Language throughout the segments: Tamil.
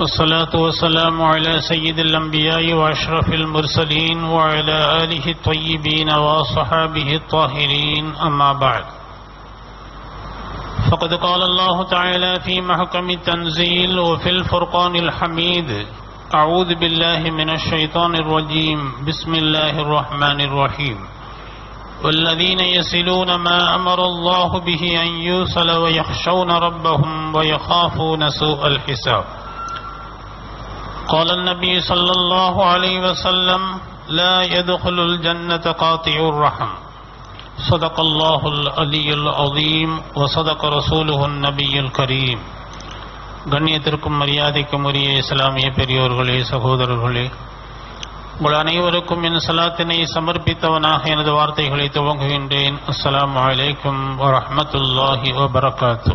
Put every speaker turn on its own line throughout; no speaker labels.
والصلاة والسلام على سيد الأنبياء وأشرف المرسلين وعلى آله الطيبين وصحابه الطاهرين أما بعد فقد قال الله تعالى في محكم التنزيل وفي الفرقان الحميد أعوذ بالله من الشيطان الرجيم بسم الله الرحمن الرحيم والذين يصلون ما أمر الله به أن يوصل ويخشون ربهم ويخافون سوء الحساب قال النبي صلى الله عليه وسلم لا يدخل الجنة قاطع الرحم صدق الله العلي العظيم وصدق رسوله النبي الكريم கண்ணியத்திற்கும் மரியாதைக்கும் உரிய இஸ்லாமிய பெரியோர்களே சகோதரர்களே உங்கள் அனைவருக்கும் என் சலாத்தினை சமர்ப்பித்தவனாக எனது வார்த்தைகளை துவங்குகின்றேன் அஸ்ஸலாமு அலைக்கும் வரஹ்மத்துல்லாஹி வபரகாத்து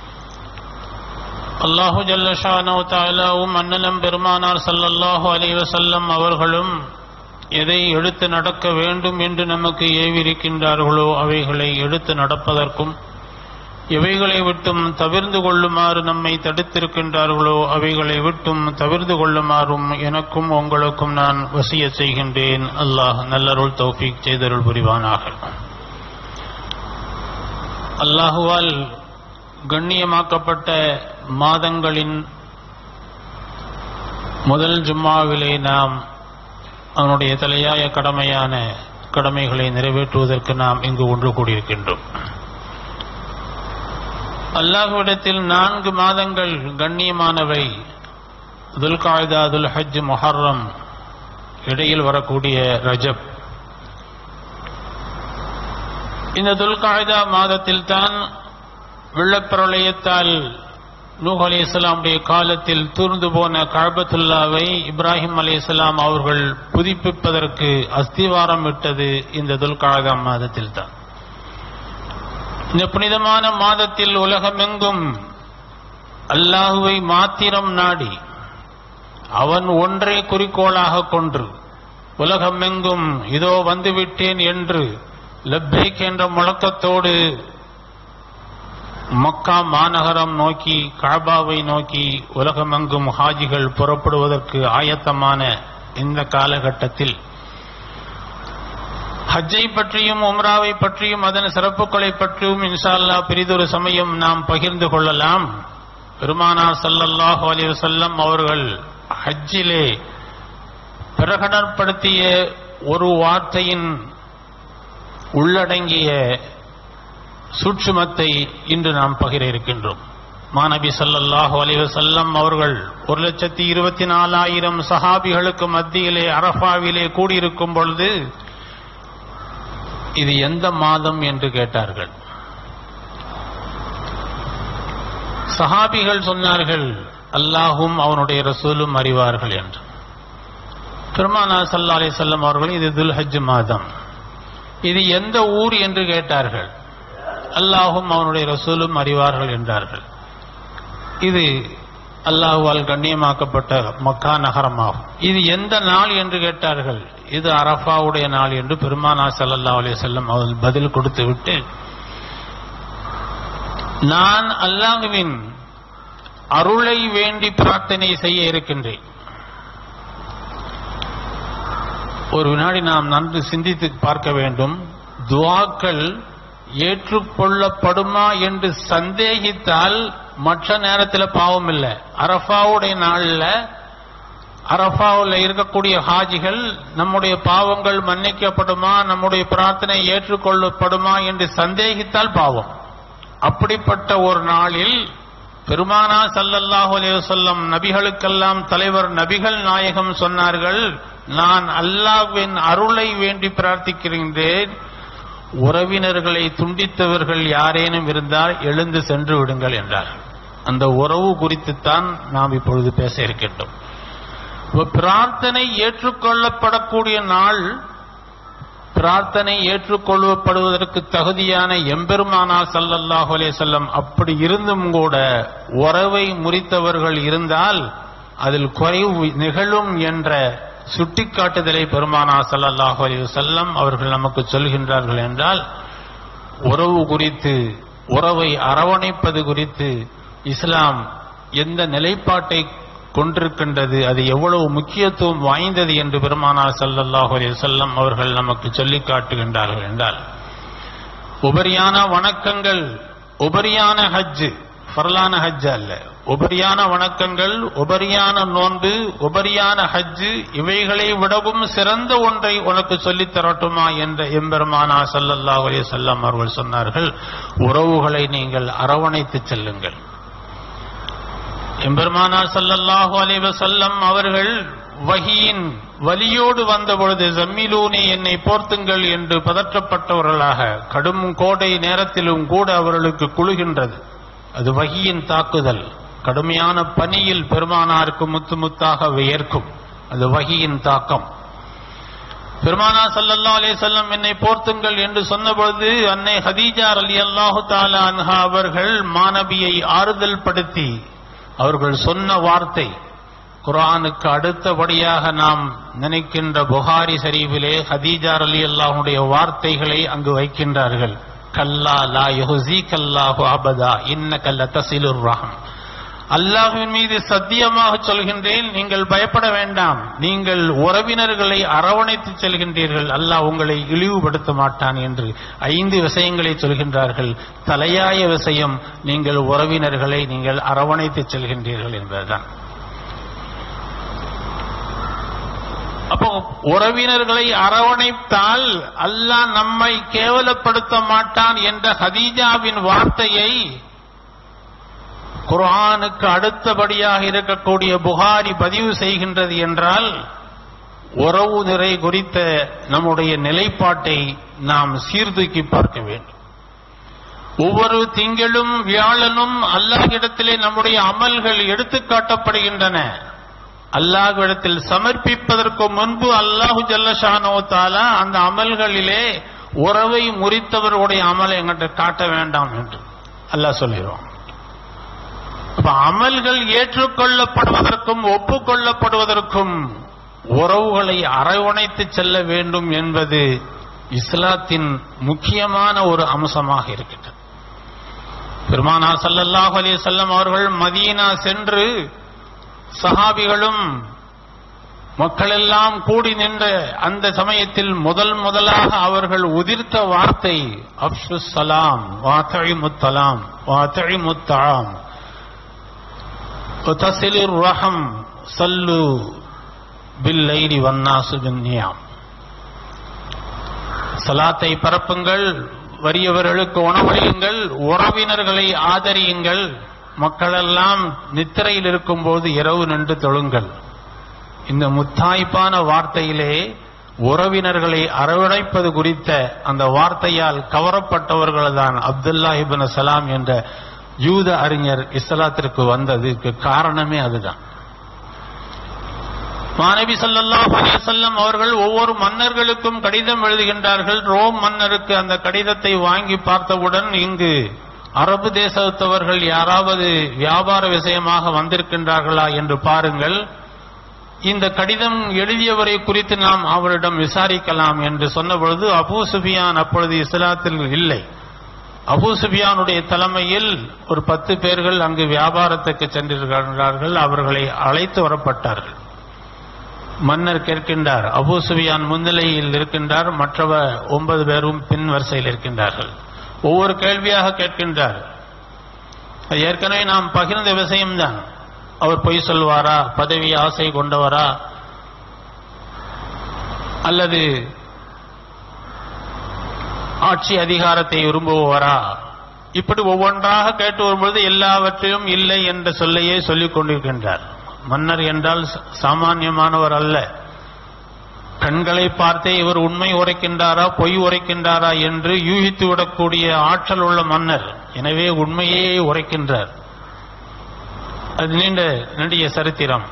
அல்லாஹு ஜல்லஷானோ தாலாவும் அண்ணலம் பெருமானார் சல்லல்லாஹு அலைஹி வஸல்லம் அவர்களும் எதை எடுத்து நடக்க வேண்டும் என்று நமக்கு ஏவிருக்கின்றார்களோ அவைகளை எடுத்து நடப்பதற்கும் எவைகளை விட்டும் தவிர்ந்து கொள்ளுமாறு நம்மை தடுத்திருக்கின்றார்களோ அவைகளை விட்டும் தவிர்ந்து கொள்ளுமாறும் எனக்கும் உங்களுக்கும் நான் வசிய செய்கின்றேன் அல்லாஹ் நல்லருள் தௌஃபீக் செய்தருள் புரிவானாக அல்லாஹுவால் கண்ணியமாக்கப்பட்ட மாதங்களின் முதல் ஜும்மாவிலே நாம் அவனுடைய தலையாய கடமையான கடமைகளை நிறைவேற்றுவதற்கு நாம் இங்கு ஒன்று கூடியிருக்கின்றோம் அல்லாஹுவிடத்தில் நான்கு மாதங்கள் கண்ணியமானவை துல்காய்தா துல் ஹஜ் மொஹர்ரம் இடையில் வரக்கூடிய ரஜப் இந்த துல்காய்தா மாதத்தில் தான் வெள்ளப்பிரளயத்தால் நூஹ் அலி இஸ்லாமுடைய காலத்தில் தூர்ந்து போன கழபத்துல்லாவை இப்ராஹிம் அலி இஸ்லாம் அவர்கள் புதுப்பிப்பதற்கு அஸ்திவாரம் விட்டது இந்த துல்காய்தா மாதத்தில் தான் இந்த புனிதமான மாதத்தில் உலகமெங்கும் அல்லாஹுவை மாத்திரம் நாடி அவன் ஒன்றே குறிக்கோளாக கொன்று உலகமெங்கும் இதோ வந்துவிட்டேன் என்று லப்பேக் என்ற முழக்கத்தோடு மக்கா மாநகரம் நோக்கி காபாவை நோக்கி உலகமெங்கும் ஹாஜிகள் புறப்படுவதற்கு ஆயத்தமான இந்த காலகட்டத்தில் ஹஜ்ஜை பற்றியும் உம்ராவை பற்றியும் அதன் சிறப்புகளை பற்றியும் இன்ஷா அல்லா பெரிதொரு சமயம் நாம் பகிர்ந்து கொள்ளலாம் பெருமானார் சல்லல்லாஹு அலி வசல்லம் அவர்கள் ஹஜ்ஜிலே பிரகடனப்படுத்திய ஒரு வார்த்தையின் உள்ளடங்கிய சூட்சுமத்தை இன்று நாம் பகிர இருக்கின்றோம் மாநபி சல்லல்லாஹு அலைஹி வஸல்லம் அவர்கள் ஒரு லட்சத்தி இருபத்தி நாலாயிரம் சஹாபிகளுக்கு மத்தியிலே அரஃபாவிலே கூடியிருக்கும் பொழுது இது எந்த மாதம் என்று கேட்டார்கள் சஹாபிகள் சொன்னார்கள் அல்லாஹும் அவனுடைய ரசூலும் அறிவார்கள் என்று பெருமானா சல்லா அலி செல்லம் அவர்கள் இது துல் ஹஜ் மாதம் இது எந்த ஊர் என்று கேட்டார்கள் அல்லாஹும் அவனுடைய ரசூலும் அறிவார்கள் என்றார்கள் இது அல்லாஹுவால் கண்ணியமாக்கப்பட்ட மக்கா நகரமாகும் இது எந்த நாள் என்று கேட்டார்கள் இது அரஃபாவுடைய நாள் என்று பெருமானா சல்லா அலி செல்லம் அவர்கள் பதில் கொடுத்து விட்டு நான் அல்லாஹுவின் அருளை வேண்டி பிரார்த்தனை செய்ய இருக்கின்றேன் ஒரு வினாடி நாம் நன்கு சிந்தித்து பார்க்க வேண்டும் துவாக்கள் ஏற்றுக்கொள்ளப்படுமா என்று சந்தேகித்தால் மற்ற நேரத்தில் பாவம் இல்லை அரஃபாவுடைய நாளில் அரஃபாவில் இருக்கக்கூடிய ஹாஜிகள் நம்முடைய பாவங்கள் மன்னிக்கப்படுமா நம்முடைய பிரார்த்தனை ஏற்றுக்கொள்ளப்படுமா என்று சந்தேகித்தால் பாவம் அப்படிப்பட்ட ஒரு நாளில் பெருமானா சல்லல்லாஹு அலைவசல்லம் நபிகளுக்கெல்லாம் தலைவர் நபிகள் நாயகம் சொன்னார்கள் நான் அல்லாஹ்வின் அருளை வேண்டி பிரார்த்திக்கின்றேன் உறவினர்களை துண்டித்தவர்கள் யாரேனும் இருந்தால் எழுந்து சென்று விடுங்கள் என்றார் அந்த உறவு குறித்துத்தான் நாம் இப்பொழுது பேச இருக்கின்றோம் பிரார்த்தனை ஏற்றுக்கொள்ளப்படக்கூடிய நாள் பிரார்த்தனை ஏற்றுக்கொள்ளப்படுவதற்கு தகுதியான எம்பெருமானா சல்லல்லாஹு அலே செல்லம் அப்படி இருந்தும் கூட உறவை முறித்தவர்கள் இருந்தால் அதில் குறைவு நிகழும் என்ற சுட்டிக்காட்டுதலை பெருமானா ஸல்லல்லாஹு அலைஹி வஸல்லம் அவர்கள் நமக்கு சொல்கின்றார்கள் என்றால் உறவு குறித்து உறவை அரவணைப்பது குறித்து இஸ்லாம் எந்த நிலைப்பாட்டை கொண்டிருக்கின்றது அது எவ்வளவு முக்கியத்துவம் வாய்ந்தது என்று பெருமானார் ஸல்லல்லாஹு அலைஹி வஸல்லம் அவர்கள் நமக்கு சொல்லிக் காட்டுகின்றார்கள் என்றால் உபரியான வணக்கங்கள் உபரியான ஹஜ் ஃபர்லான ஹஜ் அல்ல உபரியான வணக்கங்கள் உபரியான நோன்பு உபரியான ஹஜ் இவைகளை விடவும் சிறந்த ஒன்றை உனக்கு சொல்லித் தரட்டுமா என்ற எம்பெருமானா ஸல்லல்லாஹு அலைஹி வஸல்லம் அவர்கள் சொன்னார்கள் உறவுகளை நீங்கள் அரவணைத்து செல்லுங்கள் எம்பெருமானார் ஸல்லல்லாஹு அலைஹி வஸல்லம் அவர்கள் வஹியின் வலியோடு வந்தபொழுது ஜம்மிலூனி என்னை போர்த்துங்கள் என்று பதற்றப்பட்டவர்களாக கடும் கோடை நேரத்திலும் கூட அவர்களுக்கு குழுகின்றது அது வகியின் தாக்குதல் கடுமையான பனியில் பெருமானாருக்கு முத்து முத்தாக வியர்க்கும் அது வகியின் தாக்கம் பெருமானா ஸல்லல்லாஹு அலைஹி வஸல்லம் என்னை போர்த்துங்கள் என்று சொன்னபொழுது அன்னை ஹதீஜா ரலியல்லாஹு தஆலா அன்ஹா அவர்கள் மாணவியை ஆறுதல் படுத்தி அவர்கள் சொன்ன வார்த்தை குர்ஆனுக்கு அடுத்தபடியாக நாம் நினைக்கின்ற புகாரி ஷரீஃபிலே ஹதீஜா ரலியல்லாஹுடைய வார்த்தைகளை அங்கு வைக்கின்றார்கள் கல்லா லா யுஹ்ஸீகல்லாஹு அபதா இன்னக லதஸிலுர் ரஹம் அல்லாஹ்வின் மீது சத்தியமாக சொல்கின்றேன் நீங்கள் பயப்பட வேண்டாம் நீங்கள் உறவினர்களை அரவணைத்து செல்கின்றீர்கள் அல்லாஹ் உங்களை இழிவுபடுத்த மாட்டான் என்று ஐந்து விஷயங்களை சொல்கின்றார்கள் தலையாய விஷயம் நீங்கள் உறவினர்களை நீங்கள் அரவணைத்து செல்கின்றீர்கள் என்பதுதான் அப்போ உறவினர்களை அரவணைத்தால் அல்லாஹ் நம்மை கேவலப்படுத்த மாட்டான் என்ற ஹதீஜாவின் வார்த்தையை குர்ஆனுக்கு அடுத்தபடியாக இருக்கக்கூடிய புகாரி பதிவு செய்கின்றது என்றால் உறவு நிறை குறித்த நம்முடைய நிலைப்பாட்டை நாம் சீர்தூக்கி பார்க்க வேண்டும் ஒவ்வொரு திங்களும் வியாழனும் அல்லாஹ்விடத்திலே நம்முடைய அமல்கள் எடுத்துக் காட்டப்படுகின்றன அல்லாஹ்விடத்தில் சமர்ப்பிப்பதற்கு முன்பு அல்லாஹு ஜல்லஷானோ தாலா அந்த அமல்களிலே உறவை முறித்தவர்களுடைய அமலை எங்கிட்ட காட்ட வேண்டாம் என்று அல்லாஹ் சொல்கிறோம் அப்ப அமல்கள் ஏற்றுக்கொள்ளப்படுவதற்கும் ஒப்புக்கொள்ளப்படுவதற்கும் உறவுகளை அரவணைத்து செல்ல வேண்டும் என்பது இஸ்லாத்தின் முக்கியமான ஒரு அம்சமாக இருக்கின்றது பெருமானார் ஸல்லல்லாஹு அலைஹி வஸல்லம் அவர்கள் மதீனா சென்று சஹாபிகளும் மக்களெல்லாம் கூடி நின்ற அந்த சமயத்தில் முதல் முதலாக அவர்கள் உதிர்த்த வார்த்தை அப்சு சலாம் வாத்தழிமுத்தலாம் வாத்தழிமுத்தாம் தசிலிர் ரஹம் சல்லு பில்லைரி வன்னாசு பின்னியாம் சலாத்தை பரப்புங்கள் வறியவர்களுக்கு உணவளியுங்கள் உறவினர்களை ஆதரியுங்கள் மக்களெல்லாம் நித்திரையில் இருக்கும்போது இரவு நின்று தொழுங்கள் இந்த முத்தாய்ப்பான வார்த்தையிலே உறவினர்களை அரவணைப்பது குறித்த அந்த வார்த்தையால் கவரப்பட்டவர்கள் தான் அப்துல்லா இபின் சலாம் என்ற யூத அறிஞர் இஸ்லாத்திற்கு வந்ததுக்கு காரணமே அதுதான் மாணவி ஸல்லல்லாஹு அலைஹி வஸல்லம் அவர்கள் ஒவ்வொரு மன்னர்களுக்கும் கடிதம் எழுதுகின்றார்கள் ரோம் மன்னருக்கு அந்த கடிதத்தை வாங்கி பார்த்தவுடன் இங்கு அரபு தேசத்தவர்கள் யாராவது வியாபார விஷயமாக வந்திருக்கின்றார்களா என்று பாருங்கள் இந்த கடிதம் எழுதியவரை குறித்து நாம் அவரிடம் விசாரிக்கலாம் என்று சொன்னபொழுது அபூ சுஃபியான் அப்பொழுது இஸ்லாத்தில் இல்லை அபூ சுஃபியானுடைய தலைமையில் ஒரு பத்து பேர்கள் அங்கு வியாபாரத்துக்கு சென்றிருக்கிறார்கள் அவர்களை அழைத்து வரப்பட்டார்கள் மன்னர் கேட்கின்றார் அபூ சுஃபியான் முன்னிலையில் இருக்கின்றார் மற்றவ ஒன்பது பேரும் பின் வரிசையில் இருக்கின்றார்கள் ஒவ்வொரு கேள்வியாக கேட்கின்றார் அது ஏற்கனவே நாம் பகிர்ந்த விஷயம்தான் அவர் பொய் சொல்வாரா பதவி ஆசை கொண்டவரா அல்லது ஆட்சி அதிகாரத்தை விரும்புபவரா இப்படி ஒவ்வொன்றாக கேட்டு வரும்பொழுது எல்லாவற்றையும் இல்லை என்ற சொல்லையே சொல்லிக் கொண்டிருக்கின்றார் மன்னர் என்றால் ச- சாமானியமானவர் அல்ல கண்களை பார்த்தே இவர் உண்மை உரைக்கின்றாரா பொய் உரைக்கின்றாரா என்று யூகித்து விடக்கூடிய ஆற்றல் உள்ள மன்னர் எனவே உண்மையே உரைக்கின்றார் அது நீண்ட நெடிய சரித்திரம்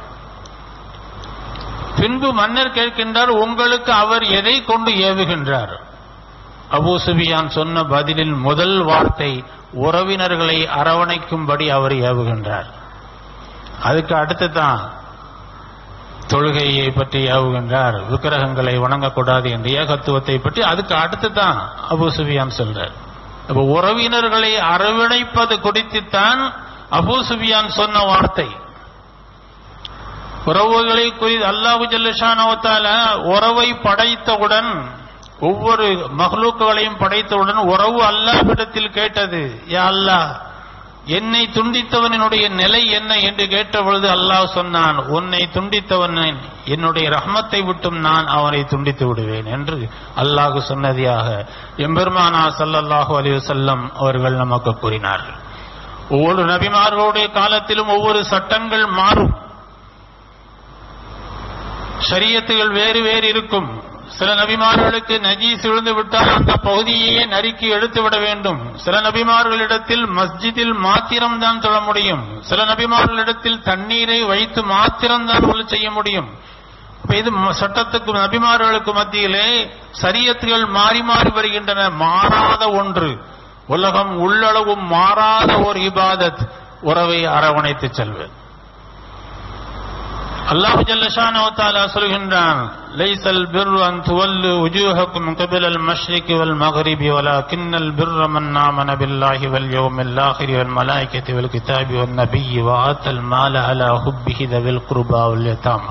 பின்பு மன்னர் கேட்கின்றார் உங்களுக்கு அவர் எதை கொண்டு ஏவுகின்றார் அபூ சுபியான் சொன்ன பதிலில் முதல் வார்த்தை உறவினர்களை அரவணைக்கும்படி அவர் ஏவுகின்றார் அதுக்கு அடுத்து தான் தொழுகையை பற்றி ஏவுகின்றார் விக்கிரகங்களை வணங்கக்கூடாது என்ற ஏகத்துவத்தை பற்றி அதுக்கு அடுத்து தான் அபூ சுபியான் சொல்றார் அப்ப உறவினர்களை அரவணைப்பது குறித்துத்தான் அபூ சுபியான் சொன்ன வார்த்தை உறவுகளை குறித்து அல்லாஹு ஜல்லஷானவத்தால உறவை படைத்தவுடன் ஒவ்வொரு மஹ்லூக்குகளையும் படைத்தவுடன் உறவு அல்லாஹ்விடத்தில் கேட்டது யா அல்லாஹ் என்னை துண்டித்தவனுடைய நிலை என்ன என்று கேட்ட பொழுது அல்லாஹ் சொன்னான் உன்னை துண்டித்தவன் என்னுடைய ரஹ்மத்தை விட்டும் நான் அவனை துண்டித்து விடுவேன் என்று அல்லாஹ் சொன்னதியாக எம்பெருமானா ஸல்லல்லாஹு அலைஹி வஸல்லம் அவர்கள் நமக்கு கூறினார்கள் ஒவ்வொரு நபிமார்களுடைய காலத்திலும் ஒவ்வொரு சட்டங்கள் மாறும் ஷரியத்துகள் வேறு வேறு இருக்கும் சில நபிமார்களுக்கு நஜீஸ் விழுந்து விட்டால் அந்த பகுதியையே நறுக்கி எடுத்து விட வேண்டும் சில நபிமார்களிடத்தில் மஸ்ஜிதில் மாத்திரம்தான் தொழ முடியும் சில நபிமார்களிடத்தில் தண்ணீரை வைத்து மாத்திரம்தான் உள்ள செய்ய முடியும் அப்ப இது ம- சட்டத்துக்கு நபிமார்களுக்கு மத்தியிலே சரியத்துகள் மாறி மாறி வருகின்றன மாறாத ஒன்று உலகம் உள்ளளவும் மாறாத ஒரு இபாதத் உறவை அரவணைத்து செல்வது அல்லாஹ் ஜல்லஷானஹு தஆலா சொல்கின்றான் லைஸல் பிர்ரு அன் துவல்லு wujuhakum قبل المشرق والمغرب ولكن البر من آمن بالله واليوم الآخر والملائكة والكتاب والنبي وآتى المال على حبه ذوي القربى واليتامى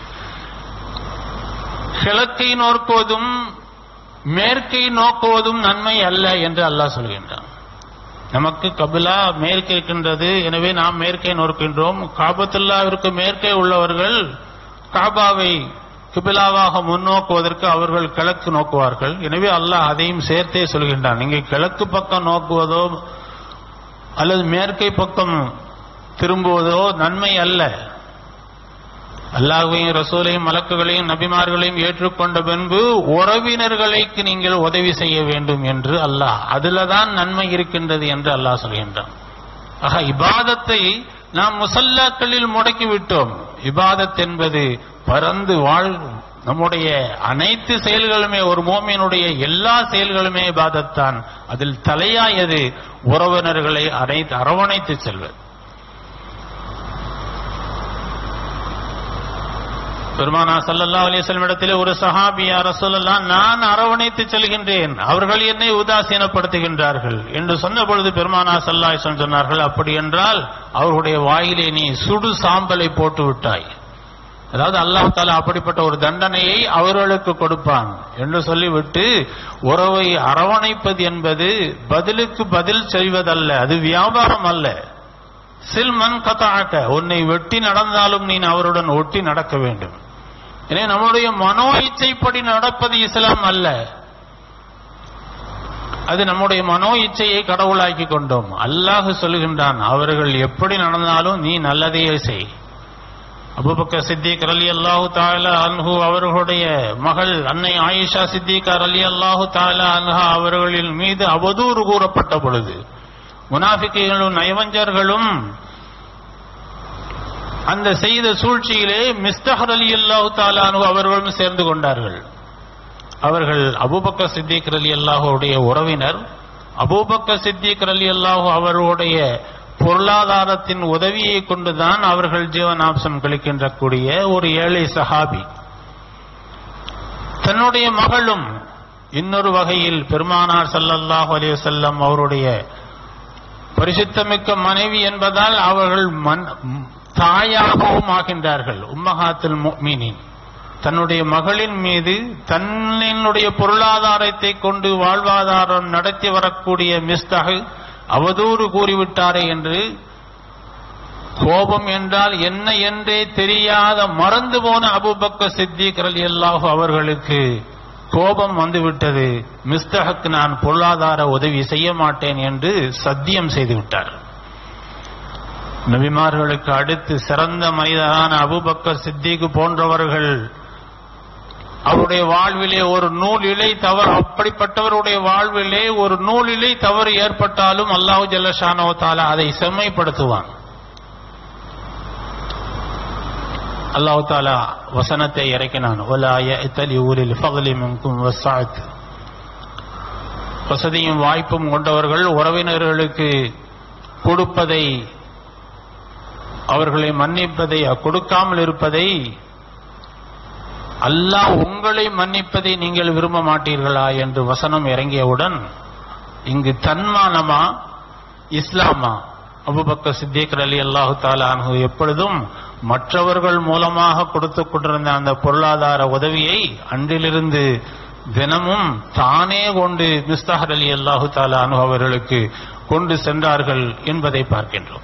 கிழக்கை நோக்குவதும் மேற்கை நோக்குவதும் நன்மை அல்ல என்று அல்லாஹ் சொல்கின்றான் நமக்கு கபிலா மேற்கே இருக்கின்றது எனவே நாம் மேற்கே நோக்கின்றோம் காபத்துல்லாவிற்கு மேற்கே உள்ளவர்கள் காபாவை கிபிலாவாக முன்னோக்குவதற்கு அவர்கள் கிழக்கு நோக்குவார்கள் எனவே அல்லாஹ் அதையும் சேர்த்தே சொல்கின்றான் நீங்க கிழக்கு பக்கம் நோக்குவதோ அல்லது மேற்கை பக்கம் திரும்புவதோ நன்மை அல்ல அல்லாஹ்வையும் ரசூலையும் மலக்குகளையும் நபிமார்களையும் ஏற்றுக்கொண்ட பின்பு உறவினர்களுக்கு நீங்கள் உதவி செய்ய வேண்டும் என்று அல்லாஹ் அதுல தான் நன்மை இருக்கின்றது என்று அல்லாஹ் சொல்கின்றான் ஆக இபாதத்தை நாம் முசல்லாக்களில் முடக்கி விட்டோம் இபாதத் என்பது பறந்து வாழ் நம்முடைய அனைத்து செயல்களுமே ஒரு மோமியனுடைய எல்லா செயல்களுமே இபாதத்தான் அதில் தலையாயது உறவினர்களை அனைத்து அரவணைத்து செல்வது பெருமானா சல்லல்லா அலிஸ்லம் இடத்திலே ஒரு சஹாபியா ரசூலல்லாம் நான் அரவணைத்து செல்கின்றேன் அவர்கள் என்னை உதாசீனப்படுத்துகின்றார்கள் என்று சொன்ன பொழுது பெருமானா சல்லா அலிஸ்லம் சொன்னார்கள் அப்படி என்றால் அவர்களுடைய வாயிலே நீ சுடு சாம்பலை போட்டு விட்டாய் அதாவது அல்லாஹ் தாலா அப்படிப்பட்ட ஒரு தண்டனையை அவர்களுக்கு கொடுப்பான் என்று சொல்லிவிட்டு உறவை அரவணைப்பது என்பது பதிலுக்கு பதில் செய்வதல்ல அது வியாபாரம் அல்ல சில்மன் கதாக்க உன்னை வெட்டி நடந்தாலும் நீ அவருடன் ஒட்டி நடக்க வேண்டும் எனவே நம்முடைய மனோ இச்சைப்படி நடப்பது இஸ்லாம் அல்ல அது நம்முடைய மனோ இச்சையை கடவுளாக்கி கொண்டோம் அல்லாஹ் சொல்கின்றான் அவர்கள் எப்படி நடந்தாலும் நீ நல்லதையே செய் அபுபக்கர் சித்திக் அலி அல்லாஹு தாலா அன்ஹு அவர்களுடைய மகள் அன்னை ஆயிஷா சித்திகார் அலி அல்லாஹு தாலா அன்ஹா அவர்களின் மீது அவதூறு கூறப்பட்ட பொழுது முனாஃபிக்குகளும் நயவஞ்சர்களும் அந்த செய்த சூழ்ச்சியிலே மிஸ்தஹர் அலி அல்லாஹு தாலானு அவர்களும் சேர்ந்து கொண்டார்கள் அவர்கள் அபூபக்கர் சித்திக் அலி அல்லாஹுடைய உறவினர் அபூபக்கர் சித்திக் அலி அல்லாஹு அவர்களுடைய பொருளாதாரத்தின் உதவியை கொண்டுதான் அவர்கள் ஜீவனாம்சம் கழிக்கின்ற கூடிய ஒரு ஏழை சஹாபி தன்னுடைய மகளும் இன்னொரு வகையில் பெருமானார் ஸல்லல்லாஹு அலைஹி வஸல்லம் அவருடைய பரிசுத்தமிக்க மனைவி என்பதால் அவர்கள் மன் தாயாகவும் ஆகின்றார்கள் உம்மஹாத்துல் முஃமினீன் தன்னுடைய மகளின் மீது தன்னுடைய பொருளாதாரத்தை கொண்டு வாழ்வாதாரம் நடத்தி வரக்கூடிய மிஸ்தகு அவதூறு கூறிவிட்டாரே என்று கோபம் என்றால் என்ன என்றே தெரியாத மறந்து போன அபுபக்க சித்திக் ரலியல்லாஹு அவர்களுக்கு கோபம் வந்துவிட்டது மிஸ்தகுக்கு நான் பொருளாதார உதவி செய்ய மாட்டேன் என்று சத்தியம் செய்து விட்டார் நபிமார்களுக்கு அடுத்து சிறந்த மனிதரான அபுபக்கர் சித்திக்கு போன்றவர்கள் அவருடைய வாழ்விலே ஒரு நூல் இலை தவறு அப்படிப்பட்டவருடைய வாழ்விலே ஒரு நூல் இலை தவறு ஏற்பட்டாலும் அல்லாஹு ஜல்லஷானோ தாலா அதை செம்மைப்படுத்துவான் அல்லாஹு தாலா வசனத்தை இறக்கினான் ஒலா யஅ்தலி ஊலில் ஃபضل منكم والسعة வசதியும் வாய்ப்பும் கொண்டவர்கள் உறவினர்களுக்கு கொடுப்பதை அவர்களை மன்னிப்பதை கொடுக்காமல் இருப்பதை அல்லாஹ் உங்களை மன்னிப்பதை நீங்கள் விரும்ப மாட்டீர்களா என்று வசனம் இறங்கியவுடன் இங்கு தன்மானமா இஸ்லாமா அபுபக்கர் சித்திக் அலி அல்லாஹு தாலானு எப்பொழுதும் மற்றவர்கள் மூலமாக கொடுத்து கொண்டிருந்த அந்த பொருளாதார உதவியை அன்றிலிருந்து தினமும் தானே கொண்டு மிஸ்தாஹர் அலி அல்லாஹு தாலா அனு அவர்களுக்கு கொண்டு சென்றார்கள் என்பதை பார்க்கின்றோம்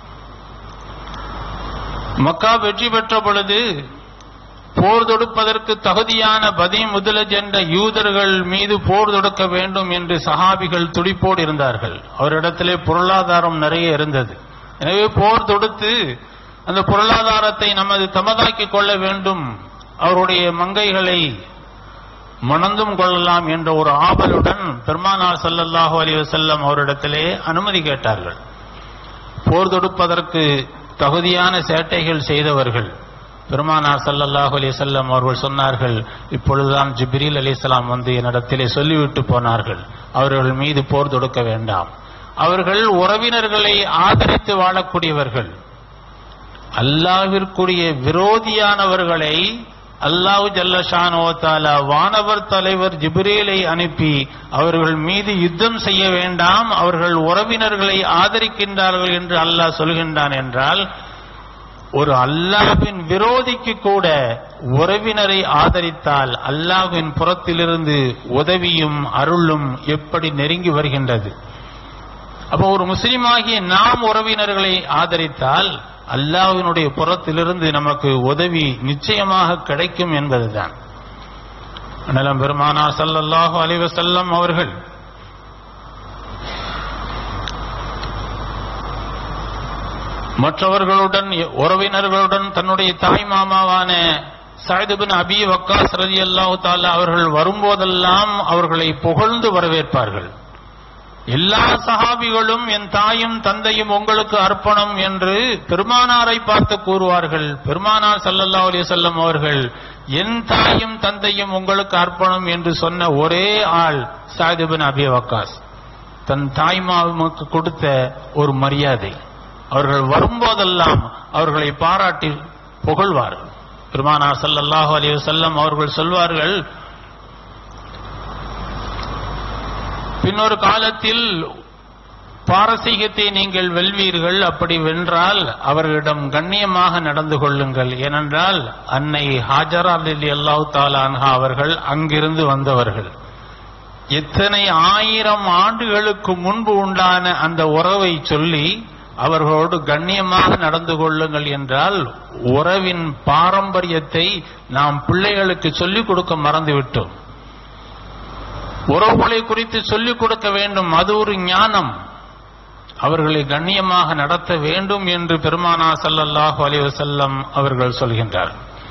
மக்கா வெற்றி பெற்ற பொழுது போர் தொடுப்பதற்கு தகுதியான பதி முதலஜ் என்ற யூதர்கள் மீது போர் தொடுக்க வேண்டும் என்று சஹாபிகள் துடிப்போடு இருந்தார்கள் அவரிடத்திலே பொருளாதாரம் நிறைய இருந்தது எனவே போர் தொடுத்து அந்த பொருளாதாரத்தை நமது தமதாக்கிக் கொள்ள வேண்டும் அவருடைய மங்கைகளை மணந்தும் கொள்ளலாம் என்ற ஒரு ஆவலுடன் பெருமானார் ஸல்லல்லாஹு அலைஹி வஸல்லம் அவரிடத்திலே அனுமதி கேட்டார்கள் போர் தொடுப்பதற்கு தகுதியான சேட்டைகள் செய்தவர்கள் பெருமானார் ஸல்லல்லாஹு அலைஹி வஸல்லம் அவர்கள் சொன்னார்கள் இப்பொழுதுதான் ஜிப்ரீல் அலைஹிஸ்ஸலாம் வந்து என்னிடத்திலே சொல்லிவிட்டு போனார்கள் அவர்கள் மீது போர் தொடுக்க வேண்டாம் அவர்கள் உறவினர்களை ஆதரித்து வாழக்கூடியவர்கள் அல்லாவிற்குரிய விரோதியானவர்களை அல்லாஹு ஜல்லஷானோ தாலா வானவர் தலைவர் ஜிப்ரீலை அனுப்பி அவர்கள் மீது யுத்தம் செய்ய வேண்டாம் அவர்கள் உறவினர்களை ஆதரிக்கின்றார்கள் என்று அல்லாஹ் சொல்கின்றான் என்றால் ஒரு அல்லாஹ்வின் விரோதிக்கு கூட உறவினரை ஆதரித்தால் அல்லாஹ்வின் புறத்திலிருந்து உதவியும் அருளும் எப்படி நெருங்கி வருகின்றது அப்போ ஒரு முஸ்லிமாகிய நாம் உறவினர்களை ஆதரித்தால் அல்லாஹ்வினுடைய புறத்திலிருந்து நமக்கு உதவி நிச்சயமாக கிடைக்கும் என்பதுதான் அண்ணலம் பெருமானா ஸல்லல்லாஹு அலைஹி வஸல்லம் அவர்கள் மற்றவர்களுடன் உறவினர்களுடன் தன்னுடைய தாய் மாமாவான சாயிதுபின் அபி வக்காஸ் ரலியல்லாஹு தாலா அவர்கள் வரும்போதெல்லாம் அவர்களை புகழ்ந்து வரவேற்பார்கள் எல்லா சஹாபிகளும் என் தாயும் தந்தையும் உங்களுக்கு அர்ப்பணம் என்று பெருமானாரை பார்த்து கூறுவார்கள் பெருமானார் ஸல்லல்லாஹு அலைஹி வஸல்லம் அவர்கள் என் தாயும் தந்தையும் உங்களுக்கு அர்ப்பணம் என்று சொன்ன ஒரே ஆள் சாயிதுபின் அபி வக்காஸ் தன் தாய்மாவுக்கு கொடுத்த ஒரு மரியாதை அவர்கள் வரும்போதெல்லாம் அவர்களை பாராட்டி புகழ்வார்கள் பெருமானார் ஸல்லல்லாஹு அலைஹி வஸல்லம் அவர்கள் சொல்வார்கள் பின்னொரு காலத்தில் பாரசீகத்தை நீங்கள் வெல்வீர்கள் அப்படி வென்றால் அவர்களிடம் கண்ணியமாக நடந்து கொள்ளுங்கள் ஏனென்றால் அன்னை ஹாஜரா லில்லி அல்லாஹு தாலான்ஹா அவர்கள் அங்கிருந்து வந்தவர்கள் எத்தனை ஆயிரம் ஆண்டுகளுக்கு முன்பு உண்டான அந்த உறவை சொல்லி அவர்களோடு கண்ணியமாக நடந்து கொள்ளுங்கள் என்றால் உறவின் பாரம்பரியத்தை நாம் பிள்ளைகளுக்கு சொல்லிக் கொடுக்க மறந்துவிட்டோம் உறவுகளை குறித்து சொல்லிக் கொடுக்க வேண்டும் அது ஒரு ஞானம் அவர்களை கண்ணியமாக நடத்த வேண்டும் என்று பெருமானா ஸல்லல்லாஹு அலைஹி வஸல்லம் அவர்கள் சொல்கின்றார்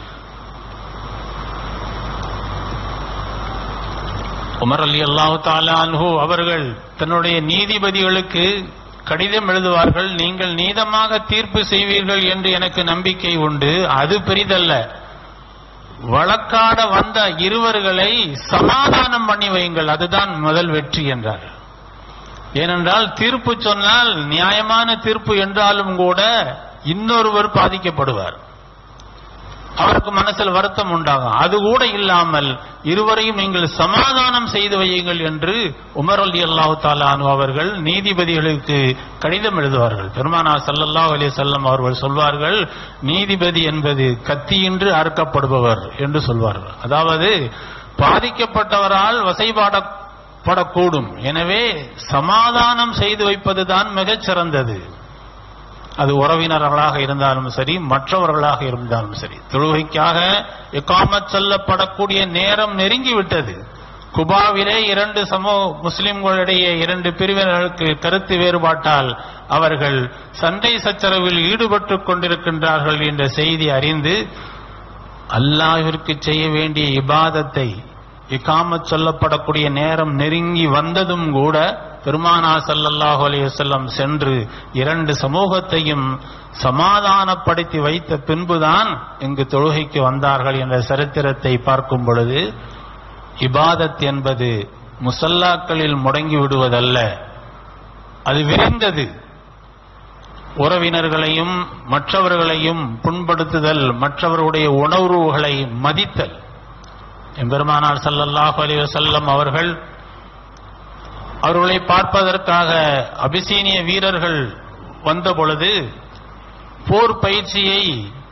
உமர் அலி அல்லாஹு தாலான்ஹு அவர்கள் தன்னுடைய நீதிபதிகளுக்கு கடிதம் எழுதுவார்கள் நீங்கள் நீதமாக தீர்ப்பு செய்வீர்கள் என்று எனக்கு நம்பிக்கை உண்டு அது பெரிதல்ல வழக்காட வந்த இருவர்களை சமாதானம் பண்ணி வையுங்கள் அதுதான் முதல் வெற்றி என்றார் ஏனென்றால் தீர்ப்பு சொன்னால் நியாயமான தீர்ப்பு என்றாலும் கூட இன்னொருவர் பாதிக்கப்படுவார் அவருக்கு மனசில் வருத்தம் உண்டாகும் அது கூட இல்லாமல் இருவரையும் நீங்கள் சமாதானம் செய்து வையுங்கள் என்று உமர் அலி அல்லாஹு தாலானு அவர்கள் நீதிபதிகளுக்கு கடிதம் எழுதுவார்கள் பெருமானா ஸல்லல்லாஹு அலைஹி வஸல்லம் அவர்கள் சொல்வார்கள் நீதிபதி என்பது கத்தியின்றி அறுக்கப்படுபவர் என்று சொல்வார்கள் அதாவது பாதிக்கப்பட்டவரால் வசைபாடப்படக்கூடும் எனவே சமாதானம் செய்து வைப்பதுதான் மிகச் சிறந்தது அது உறவினர்களாக இருந்தாலும் சரி மற்றவர்களாக இருந்தாலும் சரி தொழுகைக்காக எக்காமத் சொல்லப்படக்கூடிய நேரம் நெருங்கிவிட்டது குபாவிலே இரண்டு சமூக முஸ்லிம்களிடையே இரண்டு பிரிவினர்களுக்கு கருத்து வேறுபாட்டால் அவர்கள் சண்டை சச்சரவில் ஈடுபட்டுக் கொண்டிருக்கின்றார்கள் என்ற செய்தி அறிந்து அல்லாஹ்விற்கு செய்ய வேண்டிய இபாதத்தை இகாமத் சொல்லப்படக்கூடிய நேரம் நெருங்கி வந்ததும் கூட பெருமானா ஸல்லல்லாஹு அலைஹி வஸல்லம் சென்று இரண்டு சமூகத்தையும் சமாதானப்படுத்தி வைத்த பின்புதான் இங்கு தொழுகைக்கு வந்தார்கள் என்ற சரித்திரத்தை பார்க்கும் பொழுது இபாதத் என்பது முசல்லாக்களில் முடங்கி விடுவதல்ல அது விரிந்தது உறவினர்களையும் மற்றவர்களையும் புண்படுத்துதல் மற்றவர்களுடைய உணர்வுகளை மதித்தல் எம்பெருமானார் ஸல்லல்லாஹு அலைஹி வஸல்லம் அவர்கள் அவர்களை பார்ப்பதற்காக அபிசீனிய வீரர்கள் வந்த பொழுது போர் பயிற்சியை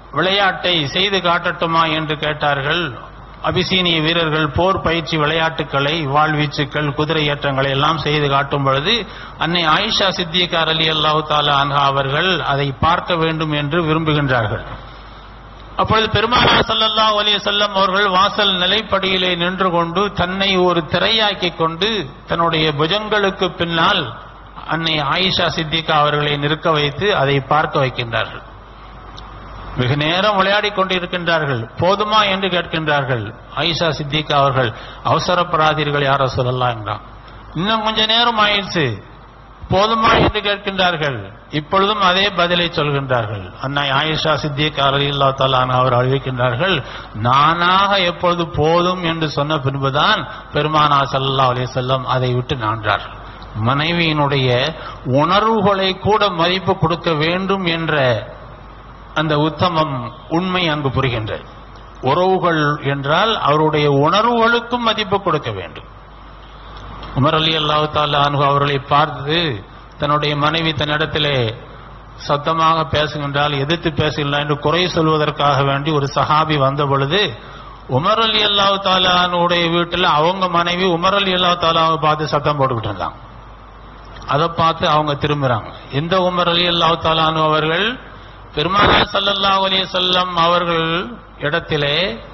விளையாட்டை செய்து காட்டட்டுமா என்று கேட்டார்கள் அபிசீனிய வீரர்கள் போர் பயிற்சி விளையாட்டுகளை வாழ்வீச்சுக்கள் குதிரை ஏற்றங்களை எல்லாம் செய்து காட்டும் பொழுது அன்னை ஆயிஷா சித்திகார் அலி அல்லாஹு தாலா அன்ஹா அவர்கள் அதை பார்க்க வேண்டும் என்று விரும்புகின்றார்கள் அப்பொழுது பெருமானா ஸல்லல்லாஹு அலைஹி வஸல்லம் அவர்கள் வாசல் நிலைப்படியிலே நின்று கொண்டு தன்னை ஒரு திரையாக்கிக் கொண்டு தன்னுடைய புஜங்களுக்கு பின்னால் அன்னை ஆயிஷா சித்திகா அவர்களை நிற்க வைத்து அதை பார்க்க வைக்கின்றார்கள் வெகு நேரம் விளையாடிக் கொண்டிருக்கின்றார்கள் போதுமா என்று கேட்கின்றார்கள் ஆயிஷா சித்திகா அவர்கள் அவசரப்படாதீர்கள் யார சொல்லலாம் என்றான் இன்னும் கொஞ்ச நேரம் ஆயிடுச்சு போதுமா என்று கேட்கின்றார்கள் இப்பொழுதும் அதே பதிலை சொல்கின்றார்கள் அன்னை ஆயிஷா சித்திகா அல்லா தலான் அவர் அறிவிக்கின்றார்கள் நானாக எப்பொழுது போதும் என்று சொன்ன பின்புதான் பெருமானா சல்லா அலி செல்லம் அதை விட்டு நான்றார்கள் மனைவியினுடைய உணர்வுகளை கூட மதிப்பு கொடுக்க வேண்டும் என்ற அந்த உத்தமம் உண்மை அங்கு புரிகின்றது உறவுகள் என்றால் அவருடைய உணர்வுகளுக்கும் மதிப்பு கொடுக்க வேண்டும் உமர் அலி அல்லாஹு தாலா அனுகு அவர்களை பார்த்து தன்னுடைய மனைவி தன்னிடத்திலே சத்தமாக பேசுகின்றால் எதிர்த்து பேசுகின்றார் என்று குறை சொல்வதற்காக வேண்டி ஒரு சஹாபி வந்த பொழுது உமர் அலி அல்லாஹு தாலானுடைய வீட்டில் அவங்க மனைவி உமர் அலி அல்லாஹு தாலாவை பார்த்து சத்தம் போட்டுக்கிட்டு இருந்தாங்க அதை பார்த்து அவங்க திரும்புறாங்க எந்த உமர் அலி அல்லாஹு தாலானு அவர்கள் பெருமானா சல்லல்லாஹு அலைஹி வஸல்லம் அவர்கள் இடத்திலே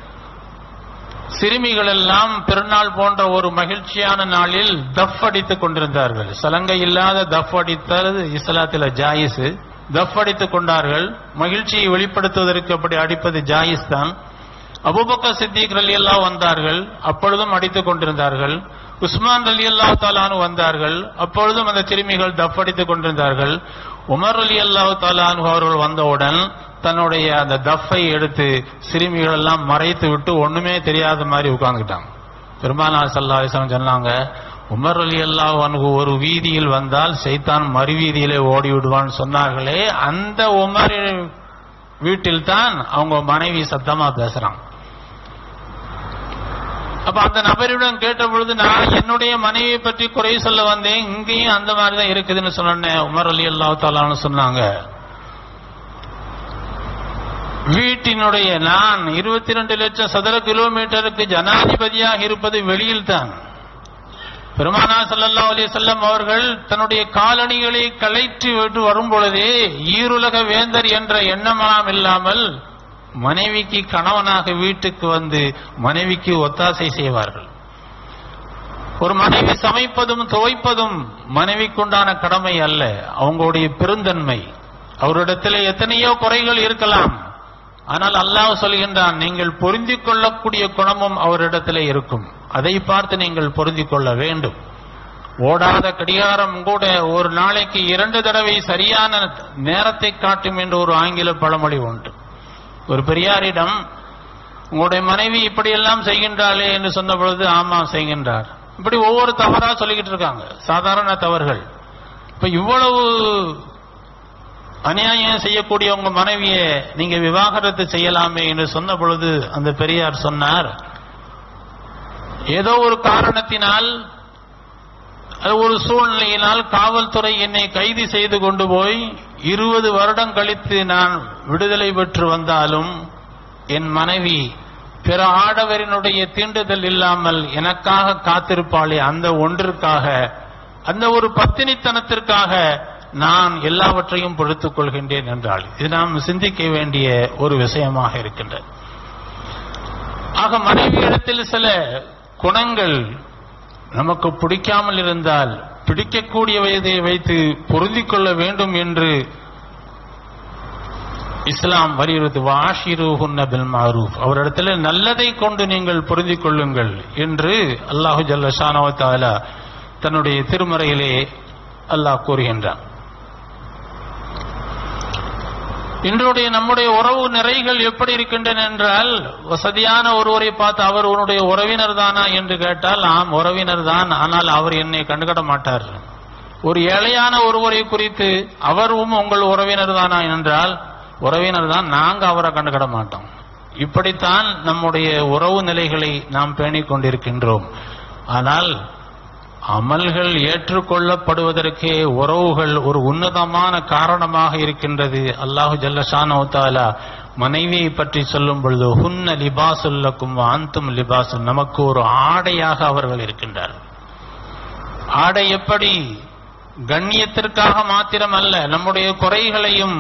சிறுமிகள் எல்லாம் பெருநாள் போன்ற ஒரு மகிழ்ச்சியான நாளில் தஃப் அடித்துக் கொண்டிருந்தார்கள் சலங்கை இல்லாத தஃப் அடித்தது இஸ்லாத்தில் ஜாயிஸ் தஃப் அடித்துக் கொண்டார்கள் மகிழ்ச்சியை வெளிப்படுத்துவதற்கு அப்படி அடிப்பது ஜாயிஸ் தான் அபுபக்கர் சித்திக் ரலி எல்லாம் வந்தார்கள் அப்பொழுதும் அடித்துக் கொண்டிருந்தார்கள் உஸ்மான் அலி அல்லா தாலானு வந்தார்கள் அப்பொழுதும் அந்த சிறுமிகள் தஃப் அடித்துக் கொண்டிருந்தார்கள் உமர் அலி அல்லாஹு தாலானு அவர்கள் வந்தவுடன் தன்னுடைய அந்த தஃப்பை எடுத்து சிறுமிகள் எல்லாம் மறைத்து விட்டு ஒண்ணுமே தெரியாத மாதிரி உட்கார்ந்துக்கிட்டாங்க பெருமானார் சல்லா அலிஸ்லாம் சொன்னாங்க உமர் அலி அல்லாஹ் அன்ஹு ஒரு வீதியில் வந்தால் சைத்தான் மறு வீதியிலே ஓடி விடுவான்னு சொன்னார்களே அந்த உமர் வீட்டில் தான் அவங்க மனைவி சத்தமா பேசுறாங்க அப்ப அந்த நபரிடம் கேட்ட பொழுது நான் என்னுடைய மனைவியை பற்றி குறை சொல்ல வந்தேன் இங்கேயும் அந்த மாதிரி தான் இருக்குதுன்னு சொன்னேன் உமர் அலி அல்லா தாலான்னு சொன்னாங்க வீட்டினுடைய நான் இருபத்தி ரெண்டு லட்சம் சதுர கிலோமீட்டருக்கு ஜனாதிபதியாக இருப்பது வெளியில் தான் பெருமானா சல்லல்லா அலி செல்லம் அவர்கள் தன்னுடைய காலணிகளை களைத்து விட்டு வரும் பொழுதே ஈருலக வேந்தர் என்ற எண்ணமெல்லாம் இல்லாமல் மனைவிக்கு கணவனாக வீட்டுக்கு வந்து மனைவிக்கு ஒத்தாசை செய்வார்கள் ஒரு மனைவி சமைப்பதும் துவைப்பதும் மனைவிக்குண்டான கடமை அல்ல அவங்களுடைய பெருந்தன்மை அவரிடத்தில் எத்தனையோ குறைகள் இருக்கலாம் ஆனால் அல்லாஹ் சொல்கின்றான் நீங்கள் பொருந்திக் கொள்ளக்கூடிய குணமும் அவரிடத்தில் இருக்கும் அதை பார்த்து நீங்கள் பொருந்திக் கொள்ள வேண்டும் ஓடாத கடிகாரம் கூட ஒரு நாளைக்கு இரண்டு தடவை சரியான நேரத்தை காட்டும் என்று ஒரு ஆங்கில பழமொழி உண்டு ஒரு பெரியாரிடம் உங்களுடைய மனைவி இப்படியெல்லாம் செய்கின்றாளே என்று சொன்ன பொழுது ஆமா செய்கின்றார் இப்படி ஒவ்வொரு தவறா சொல்லிக்கிட்டு இருக்காங்க சாதாரண தவறுகள் இப்ப இவ்வளவு அநியாயம் செய்யக்கூடிய உங்க மனைவியை நீங்க விவாகரத்து செய்யலாமே என்று சொன்ன பொழுது அந்த பெரியார் சொன்னார் ஏதோ ஒரு காரணத்தினால் அது ஒரு சூழ்நிலையினால் காவல்துறை என்னை கைது செய்து கொண்டு போய் இருபது வருடம் கழித்து நான் விடுதலை பெற்று வந்தாலும் என் மனைவி பிற ஆடவரினுடைய தீண்டுதல் இல்லாமல் எனக்காக காத்திருப்பாளே அந்த ஒன்றிற்காக அந்த ஒரு பத்தினித்தனத்திற்காக நான் எல்லாவற்றையும் பொறுத்துக் கொள்கின்றேன் என்றால் இது நாம் சிந்திக்க வேண்டிய ஒரு விஷயமாக இருக்கின்றது ஆக மனைவியிடத்தில் சில குணங்கள் நமக்கு பிடிக்காமல் இருந்தால் பிடிக்கக்கூடிய வயதை வைத்து பொருந்திக் கொள்ள வேண்டும் என்று இஸ்லாம் வலியுறுத்து வாஷிருஹுன்ன பில் மாரூஃப் அவரிடத்தில் நல்லதை கொண்டு நீங்கள் பொருந்திக் கொள்ளுங்கள் என்று அல்லாஹு ஜல்ல ஷானவத்தாலா தன்னுடைய திருமறையிலே அல்லாஹ் கூறுகின்றான் இன்றைய நம்முடைய உறவு நிறைகள் எப்படி இருக்கின்றன என்றால் வசதியான ஒருவரை பார்த்து அவர் உன்னுடைய உறவினர் தானா என்று கேட்டால் ஆம் உறவினர் தான் ஆனால் அவர் என்னை கண்டுகட மாட்டார் ஒரு ஏழையான ஒருவரை குறித்து அவரும் உங்கள் உறவினர் தானா என்றால் உறவினர் தான் நாங்க அவரை கண்டுகட மாட்டோம் இப்படித்தான் நம்முடைய உறவு நிலைகளை நாம் பேணிக் கொண்டிருக்கின்றோம் ஆனால் அமல்கள் ஏற்றுக்கொள்ளப்படுவதற்கு உறவுகள் ஒரு உன்னதமான காரணமாக இருக்கின்றது அல்லாஹு ஜல்லஷானோ தாலா மனைவியை பற்றி சொல்லும் பொழுது ஹுன்ன லிபாசுல்லக்கும் அந்தும் லிபாசு நமக்கு ஒரு ஆடையாக அவர்கள் இருக்கின்றார்கள் ஆடை எப்படி கண்ணியத்திற்காக மாத்திரமல்ல நம்முடைய குறைகளையும்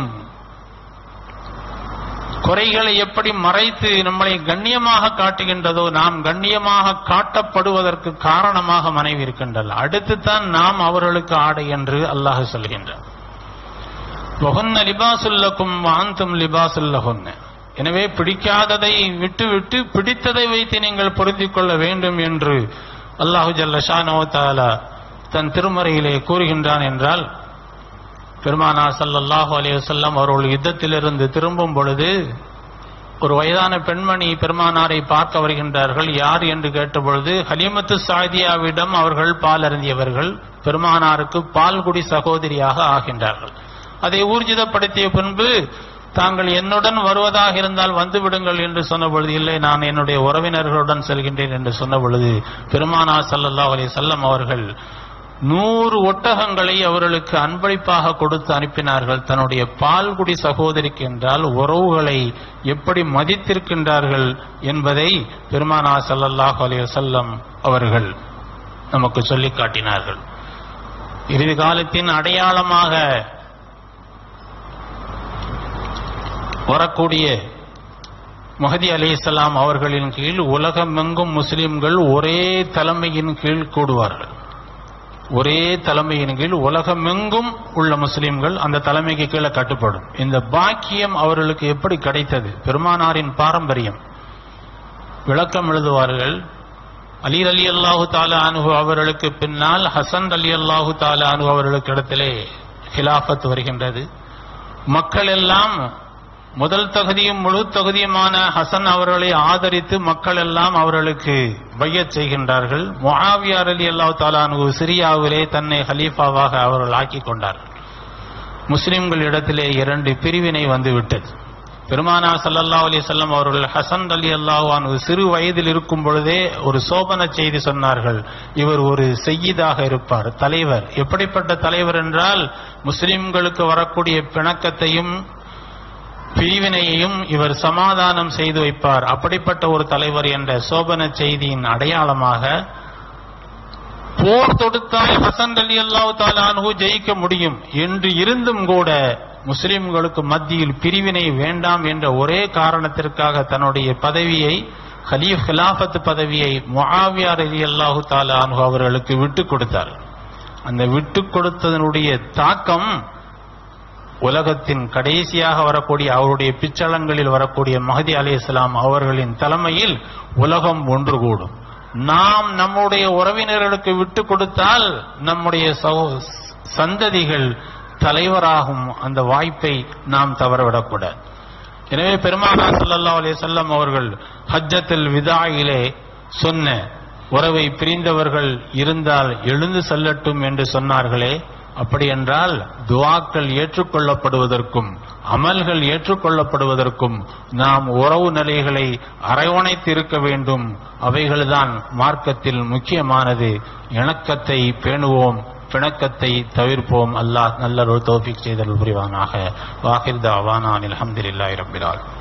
குறைகளை எப்படி மறைத்து நம்மளை கண்ணியமாக காட்டுகின்றதோ நாம் கண்ணியமாக காட்டப்படுவதற்கு காரணமாக மனைவி இருக்கின்றார் அடுத்து தான் நாம் அவர்களுக்கு ஆடை என்று அல்லாஹ் சொல்கின்றார் வகுன்ன லிபாசுல்லக்கும் ஆந்தும் லிபாசுல்லகுன்ன எனவே பிடிக்காததை விட்டுவிட்டு பிடித்ததை வைத்து நீங்கள் பொருந்திக் கொள்ள வேண்டும் என்று அல்லாஹு ஜல்ல ஷானோ தாலா தன் திருமறையிலே கூறுகின்றான் என்றால் பெருமானா சல்லல்லாஹு அலைஹி வஸல்லம் அவர்கள் யுத்தத்திலிருந்து திரும்பும் பொழுது ஒரு வயதான பெண்மணி பெருமானாரை பார்க்க வருகின்றார்கள் யார் என்று கேட்டபொழுது ஹலிமத்து சாதியாவிடம் அவர்கள் பால் அருந்தியவர்கள் பெருமானாருக்கு பால்குடி சகோதரியாக ஆகின்றார்கள் அதை ஊர்ஜிதப்படுத்திய பின்பு தாங்கள் என்னுடன் வருவதாக இருந்தால் வந்து விடுங்கள் என்று சொன்ன பொழுது இல்லை நான் என்னுடைய உறவினர்களுடன் செல்கின்றேன் என்று சொன்ன பொழுது பெருமானா சல்லல்லாஹு அலைஹி வஸல்லம் அவர்கள் நூறு ஒட்டகங்களை அவர்களுக்கு அன்பளிப்பாக கொடுத்து அனுப்பினார்கள் தன்னுடைய பால்குடி சகோதரிக்கு என்றால் உறவுகளை எப்படி மதித்திருக்கின்றார்கள் என்பதை பெருமானா சல்லல்லாஹு அலைஹி வஸல்லம் அவர்கள் நமக்கு சொல்லிக் காட்டினார்கள் இறுதி காலத்தின் அடையாளமாக வரக்கூடிய மஹதி அலிஸ்லாம் அவர்களின் கீழ் உலகமெங்கும் முஸ்லிம்கள் ஒரே தலைமையின் கீழ் கூடுவார்கள் ஒரே தலைமையின் கீழ் உலகமெங்கும் உள்ள முஸ்லிம்கள் அந்த தலைமைக்கு கீழே கட்டுப்படும் இந்த பாக்கியம் அவர்களுக்கு எப்படி கிடைத்தது பெருமானாரின் பாரம்பரியம் விளக்கம் எழுதுவார்கள் அலி அலி அல்லாஹு தாலா அனுகு அவர்களுக்கு பின்னால் ஹசன் அலி அல்லாஹு தாலா அனுகு அவர்களுக்கு இடத்திலே ஹிலாஃபத் வருகின்றது மக்கள் எல்லாம் முதல் தகுதியும் முழு தகுதியுமான ஹசன் அவர்களை ஆதரித்து மக்கள் எல்லாம் அவர்களுக்கு பையச் செய்கின்றார்கள் முஆவியார் அலி அல்லாஹ் தாலானு சிரியாவிலே தன்னை ஹலீஃபாவாக அவர்கள் ஆக்கிக் கொண்டார்கள் முஸ்லிம்கள் இடத்திலே இரண்டு பிரிவினை வந்து விட்டது பெருமானா சல்லல்லா அலி செல்லம் அவர்கள் ஹசன் அலி அல்லாஹான் சிறு வயதில் இருக்கும் பொழுதே ஒரு சோபன செய்தி சொன்னார்கள் இவர் ஒரு செய்யீதாக இருப்பார் தலைவர் எப்படிப்பட்ட தலைவர் என்றால் முஸ்லிம்களுக்கு வரக்கூடிய பிணக்கத்தையும் பிரிவினையையும் இவர் சமாதானம் செய்து வைப்பார் அப்படிப்பட்ட ஒரு தலைவர் என்ற சோபன செய்தியின் அடையாளமாக போர் தொடுத்தால் ஹசன் அலி அல்லாஹ் தாலானு ஜெயிக்க முடியும் என்று இருந்தும் கூட முஸ்லிம்களுக்கு மத்தியில் பிரிவினை வேண்டாம் என்ற ஒரே காரணத்திற்காக தன்னுடைய பதவியை ஹலீஃப் ஹிலாஃபத் பதவியை முஆவியார் அலி அல்லாஹு தாலானு அவர்களுக்கு விட்டுக் கொடுத்தார் அந்த விட்டுக் கொடுத்ததனுடைய தாக்கம் உலகத்தின் கடைசியாக வரக்கூடிய அவருடைய பிச்சளங்களில் வரக்கூடிய மஹதி அலி இஸ்லாம் அவர்களின் தலைமையில் உலகம் ஒன்று கூடும் நாம் நம்முடைய உறவினர்களுக்கு விட்டு கொடுத்தால் நம்முடைய சகோ- சந்ததிகள் தலைவராகும் அந்த வாய்ப்பை நாம் தவறவிடக்கூடாது எனவே பெருமானா ஸல்லல்லாஹு அலைஹி வஸல்லம் அவர்கள் ஹஜ்ஜத்துல் விதாயிலே சொன்ன உறவை பிரிந்தவர்கள் இருந்தால் எழுந்து செல்லட்டும் என்று சொன்னார்களே அப்படி என்றால் துவாக்கள் ஏற்றுக்கொள்ளப்படுவதற்கும் அமல்கள் ஏற்றுக்கொள்ளப்படுவதற்கும் நாம் உறவு நிலைகளை அரவணைத்து இருக்க வேண்டும் அவைகள்தான் மார்க்கத்தில் முக்கியமானது இணக்கத்தை பேணுவோம் பிணக்கத்தை தவிர்ப்போம் அல்லாஹ் நல்ல ஒரு தோஃபிக் செய்தல் புரிவானாக வாஹிர் தாவானான் அல்ஹம்துலில்லாஹி ரப்பில் ஆலமீன்